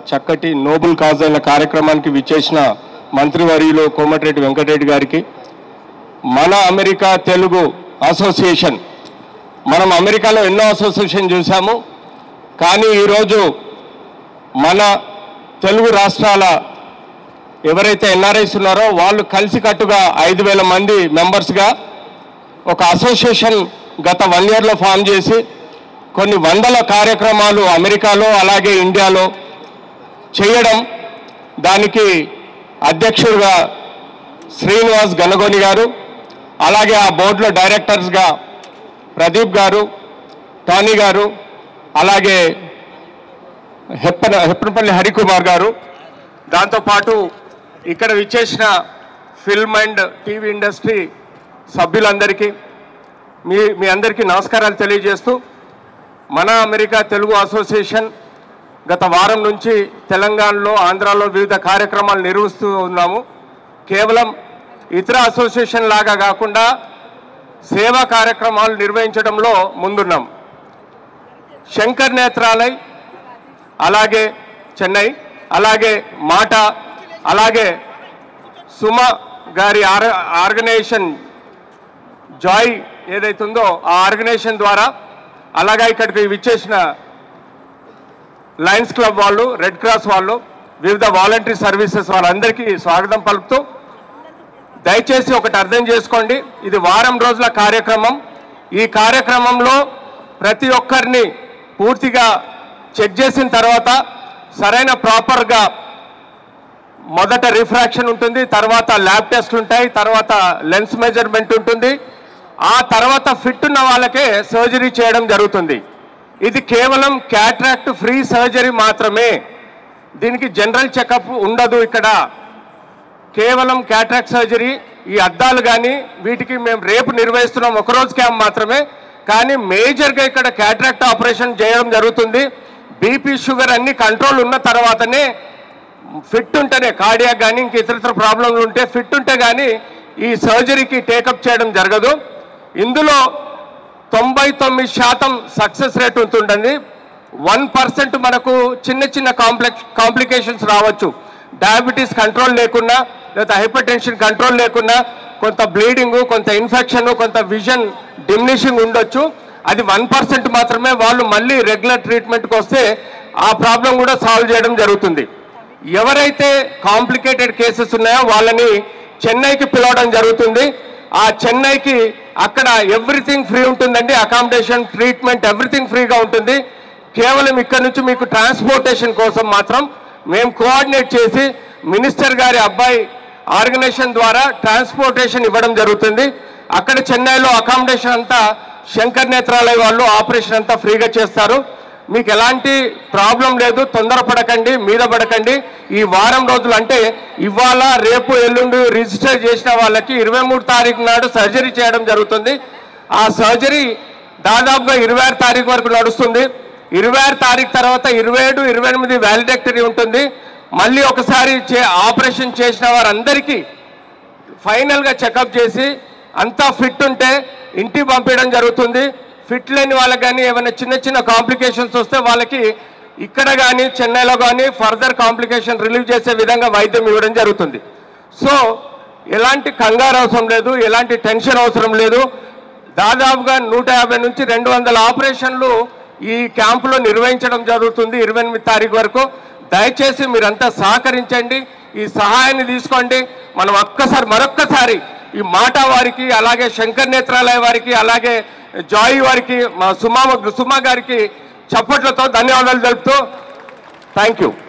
చక్కటి noble cause అయిన కార్యక్రమానికి విచ్చేసిన మంత్రివర్యులు కోమటిరెడ్డి వెంకటరెడ్డి గారికి మన అమెరికా తెలుగు అసోసియేషన్ మనం అమెరికాలో ఎన్నో అసోసియేషన్ చూసాము కానీ ఈరోజు మన తెలుగు రాష్ట్రాల ఎవరైతే ఎన్ఆర్ఐస్ ఉన్నారో వాళ్ళు కలిసికట్టుగా ఐదు వేల మంది మెంబర్స్గా ఒక అసోసియేషన్ గత వన్ ఇయర్లో ఫామ్ చేసి కొన్ని వందల కార్యక్రమాలు అమెరికాలో అలాగే ఇండియాలో చేయడం దానికి అధ్యక్షుడిగా శ్రీనివాస్ గనగోని గారు అలాగే ఆ బోర్డులో డైరెక్టర్స్గా ప్రదీప్ గారు టానీ గారు అలాగే హెప్పన హెప్పనపల్లి హరికుమార్ గారు దాంతోపాటు ఇక్కడ విచ్చేసిన ఫిల్మ్ అండ్ టీవీ ఇండస్ట్రీ సభ్యులందరికీ మీ మీ అందరికీ నమస్కారాలు తెలియజేస్తూ మన అమెరికా తెలుగు అసోసియేషన్ గత వారం నుంచి తెలంగాణలో ఆంధ్రాలో వివిధ కార్యక్రమాలు నిర్వహిస్తూ ఉన్నాము కేవలం ఇతర అసోసియేషన్ లాగా కాకుండా సేవా కార్యక్రమాలు నిర్వహించడంలో ముందున్నాం శంకర్ నేత్రాలయ్ అలాగే చెన్నై అలాగే మాట అలాగే సుమ గారి ఆర్ ఆర్గనైజేషన్ జాయ్ ఏదైతుందో ఆ ఆర్గనైజేషన్ ద్వారా అలాగే ఇక్కడికి విచ్చేసిన లయన్స్ క్లబ్ వాళ్ళు రెడ్ క్రాస్ వాళ్ళు వివిధ వాలంటరీ సర్వీసెస్ వాళ్ళందరికీ స్వాగతం పలుకుతూ దయచేసి ఒకటి అర్థం చేసుకోండి ఇది వారం రోజుల కార్యక్రమం ఈ కార్యక్రమంలో ప్రతి ఒక్కరిని పూర్తిగా చెక్ చేసిన తర్వాత సరైన ప్రాపర్గా మొదట రిఫ్రాక్షన్ ఉంటుంది తర్వాత ల్యాబ్ టెస్ట్లు ఉంటాయి తర్వాత లెన్స్ మెజర్మెంట్ ఉంటుంది ఆ తర్వాత ఫిట్ ఉన్న వాళ్ళకే సర్జరీ చేయడం జరుగుతుంది ఇది కేవలం క్యాట్రాక్ట్ ఫ్రీ సర్జరీ మాత్రమే దీనికి జనరల్ చెకప్ ఉండదు ఇక్కడ కేవలం క్యాట్రాక్ట్ సర్జరీ ఈ అద్దాలు కానీ వీటికి మేము రేపు నిర్వహిస్తున్నాం ఒకరోజు క్యాంప్ మాత్రమే కానీ మేజర్గా ఇక్కడ క్యాట్రాక్ట్ ఆపరేషన్ చేయడం జరుగుతుంది బీపీ షుగర్ అన్ని కంట్రోల్ ఉన్న తర్వాతనే ఫిట్ ఉంటేనే కార్డియాక్ కానీ ఇంక ఇతర ప్రాబ్లంలు ఉంటే ఫిట్ ఉంటే కానీ ఈ సర్జరీకి టేకప్ చేయడం జరగదు ఇందులో తొంభై తొమ్మిది శాతం సక్సెస్ రేట్ ఉంటుంటుంది వన్ పర్సెంట్ మనకు చిన్న చిన్న కాంప్లెక్స్ కాంప్లికేషన్స్ రావచ్చు డయాబెటీస్ కంట్రోల్ లేకున్నా లేదా హైపర్ టెన్షన్ కంట్రోల్ లేకున్నా కొంత బ్లీడింగ్ కొంత ఇన్ఫెక్షన్ కొంత విజన్ డిమినిషింగ్ ఉండొచ్చు అది వన్ పర్సెంట్ మాత్రమే వాళ్ళు మళ్ళీ రెగ్యులర్ ట్రీట్మెంట్కి వస్తే ఆ ప్రాబ్లం కూడా సాల్వ్ చేయడం జరుగుతుంది ఎవరైతే కాంప్లికేటెడ్ కేసెస్ ఉన్నాయో వాళ్ళని చెన్నైకి పిలవడం జరుగుతుంది ఆ చెన్నైకి అక్కడ ఎవ్రీథింగ్ ఫ్రీ ఉంటుందండి అకామిడేషన్ ట్రీట్మెంట్ ఎవ్రీథింగ్ ఫ్రీగా ఉంటుంది కేవలం ఇక్కడ నుంచి మీకు ట్రాన్స్పోర్టేషన్ కోసం మాత్రం మేము కోఆర్డినేట్ చేసి మినిస్టర్ గారి అబ్బాయి ఆర్గనైజేషన్ ద్వారా ట్రాన్స్పోర్టేషన్ ఇవ్వడం జరుగుతుంది అక్కడ చెన్నైలో అకామిడేషన్ అంతా శంకర్ నేత్రాలయ వాళ్ళు ఆపరేషన్ అంతా ఫ్రీగా చేస్తారు మీకు ఎలాంటి ప్రాబ్లం లేదు తొందరపడకండి మీద పడకండి ఈ వారం రోజులు అంటే ఇవాళ రేపు ఎల్లుండి రిజిస్టర్ చేసిన వాళ్ళకి ఇరవై మూడు తారీఖు నాడు సర్జరీ చేయడం జరుగుతుంది ఆ సర్జరీ దాదాపుగా ఇరవై ఆరు తారీఖు వరకు నడుస్తుంది ఇరవై ఆరు తారీఖు తర్వాత ఇరవై ఏడు ఇరవై ఎనిమిది వ్యాలిడెక్టరీ ఉంటుంది మళ్ళీ ఒకసారి చే ఆపరేషన్ చేసిన వారందరికీ ఫైనల్గా చెకప్ చేసి అంతా ఫిట్ ఉంటే ఇంటికి పంపించడం జరుగుతుంది ఫిట్ లేని వాళ్ళకి కానీ ఏమైనా చిన్న చిన్న కాంప్లికేషన్స్ వస్తే వాళ్ళకి ఇక్కడ కానీ చెన్నైలో కానీ ఫర్దర్ కాంప్లికేషన్ రిలీవ్ చేసే విధంగా వైద్యం ఇవ్వడం జరుగుతుంది సో ఎలాంటి కంగారు అవసరం లేదు ఎలాంటి టెన్షన్ అవసరం లేదు దాదాపుగా నూట యాభై నుంచి రెండు వందల ఆపరేషన్లు ఈ క్యాంపులో నిర్వహించడం జరుగుతుంది ఇరవై ఎనిమిది తారీఖు వరకు దయచేసి మీరంతా సహకరించండి ఈ సహాయాన్ని తీసుకోండి మనం ఒక్కసారి మరొక్కసారి ఈ మాట వారికి అలాగే శంకర్ నేత్రాలయ వారికి అలాగే జాయి వారికి మా సుమా సుమా గారికి చప్పట్లతో ధన్యవాదాలు తెలుపుతూ థ్యాంక్ యూ